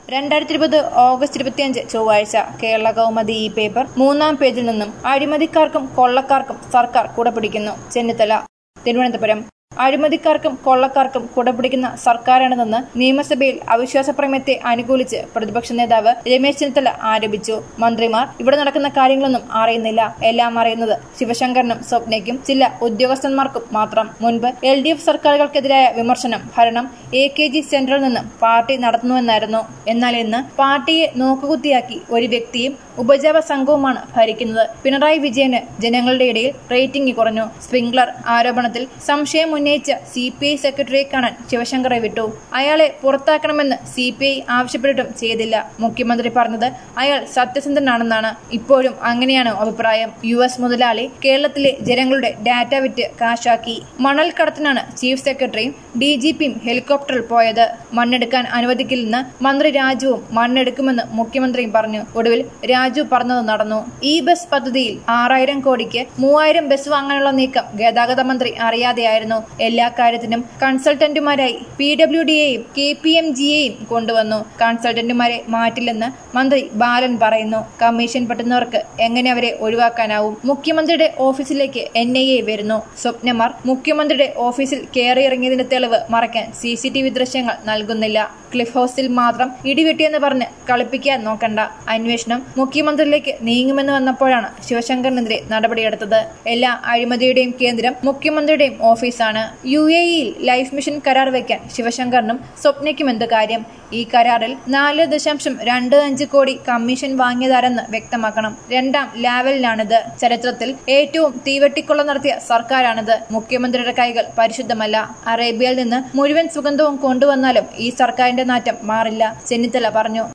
രണ്ടായിരത്തി ഇരുപത് ഓഗസ്റ്റ് ഇരുപത്തിയഞ്ച് ചൊവ്വാഴ്ച കേരള കൗമുദി ഈ പേപ്പർ മൂന്നാം പേജിൽ നിന്നും അഴിമതിക്കാർക്കും കൊള്ളക്കാർക്കും സർക്കാർ കുടപിടിക്കുന്നു ചെന്നിത്തല തിരുവനന്തപുരം അഴിമതിക്കാർക്കും കൊള്ളക്കാർക്കും കുടപിടിക്കുന്ന സർക്കാരാണെന്ന് നിയമസഭയിൽ അവിശ്വാസ പ്രമേയത്തെ അനുകൂലിച്ച് പ്രതിപക്ഷ നേതാവ് രമേശ് ചെന്നിത്തല ആരോപിച്ചു മന്ത്രിമാർ ഇവിടെ നടക്കുന്ന കാര്യങ്ങളൊന്നും അറിയുന്നില്ല എല്ലാം അറിയുന്നത് ശിവശങ്കറിനും സ്വപ്നയ്ക്കും ചില ഉദ്യോഗസ്ഥന്മാർക്കും മാത്രം മുൻപ് എൽ ഡി എഫ് സർക്കാരുകൾക്കെതിരായ വിമർശനം ഭരണം എ കെ ജി സെന്ററിൽ നിന്നും പാർട്ടി നടത്തുന്നുവെന്നായിരുന്നു എന്നാൽ ഇന്ന് പാർട്ടിയെ നോക്കുകുത്തിയാക്കി ഒരു വ്യക്തിയും ഉപജാപ സംഘവുമാണ് ഭരിക്കുന്നത് പിണറായി വിജയന് ജനങ്ങളുടെ ഇടയിൽ റേറ്റിംഗ് കുറഞ്ഞു സ്പ്രിംഗ്ലർ ആരോപണത്തിൽ സംശയം ഉന്നയിച്ച സി പി ഐ സെക്രട്ടറിയെ കാണാൻ ശിവശങ്കറെ വിട്ടു അയാളെ പുറത്താക്കണമെന്ന് സി പി ഐ ആവശ്യപ്പെട്ടിട്ടും ചെയ്തില്ല മുഖ്യമന്ത്രി പറഞ്ഞത് അയാൾ സത്യസന്ധനാണെന്നാണ് ഇപ്പോഴും അങ്ങനെയാണ് അഭിപ്രായം യു എസ് മുതലാളി കേരളത്തിലെ ജനങ്ങളുടെ ഡാറ്റ വിറ്റ് കാശാക്കി മണൽ കടത്തിനാണ് ചീഫ് സെക്രട്ടറിയും ഡി ജി പിയും ഹെലികോപ്റ്ററിൽ പോയത് മണ്ണെടുക്കാൻ അനുവദിക്കില്ലെന്ന് മന്ത്രി രാജുവും മണ്ണെടുക്കുമെന്ന് മുഖ്യമന്ത്രിയും പറഞ്ഞു ഒടുവിൽ രാജു പറഞ്ഞത് നടന്നു ഈ ബസ് പദ്ധതിയിൽ ആറായിരം കോടിക്ക് മൂവായിരം ബസ് വാങ്ങാനുള്ള നീക്കം ഗതാഗത മന്ത്രി അറിയാതെയായിരുന്നു എല്ലാ കാര്യത്തിനും കൺസൾട്ടന്റുമാരായി പി ഡബ്ല്യു ഡിയെയും കെ പി എം ജിയെയും കൊണ്ടുവന്നു കൺസൾട്ടന്റുമാരെ മാറ്റില്ലെന്ന് മന്ത്രി ബാലൻ പറയുന്നു കമ്മീഷൻ പറ്റുന്നവർക്ക് എങ്ങനെ അവരെ ഒഴിവാക്കാനാവും മുഖ്യമന്ത്രിയുടെ ഓഫീസിലേക്ക് എൻ ഐ എ വരുന്നു സ്വപ്നമാർ മുഖ്യമന്ത്രിയുടെ ഓഫീസിൽ കയറിയിറങ്ങിയതിന്റെ തെളിവ് മറയ്ക്കാൻ സി സി ടി വി ദൃശ്യങ്ങൾ നൽകുന്നില്ല ക്ലിഫ് ഹൗസിൽ മാത്രം ഇടിവെട്ടിയെന്ന് പറഞ്ഞ് കളിപ്പിക്കാൻ നോക്കണ്ട അന്വേഷണം മുഖ്യമന്ത്രിയിലേക്ക് നീങ്ങുമെന്ന് വന്നപ്പോഴാണ് ശിവശങ്കറിനെതിരെ നടപടിയെടുത്തത് എല്ലാ അഴിമതിയുടെയും കേന്ദ്രം മുഖ്യമന്ത്രിയുടെയും ഓഫീസാണ് യു എ ഇയിൽ ലൈഫ് മിഷൻ കരാർ വയ്ക്കാൻ ശിവശങ്കറിനും സ്വപ്നയ്ക്കും എന്ത് കാര്യം ഈ കരാറിൽ നാല് ദശാംശം രണ്ട് അഞ്ച് കോടി കമ്മീഷൻ വാങ്ങിയതാരെന്ന് വ്യക്തമാക്കണം രണ്ടാം ലാവലിലാണിത് ചരിത്രത്തിൽ ഏറ്റവും തീവെട്ടിക്കൊള്ള നടത്തിയ സർക്കാരാണിത് മുഖ്യമന്ത്രിയുടെ കൈകൾ പരിശുദ്ധമല്ല അറേബ്യയിൽ നിന്ന് മുഴുവൻ സുഗന്ധവും കൊണ്ടുവന്നാലും ഈ സർക്കാരിന്റെ നാറ്റം മാറില്ല ചെന്നിത്തല പറഞ്ഞു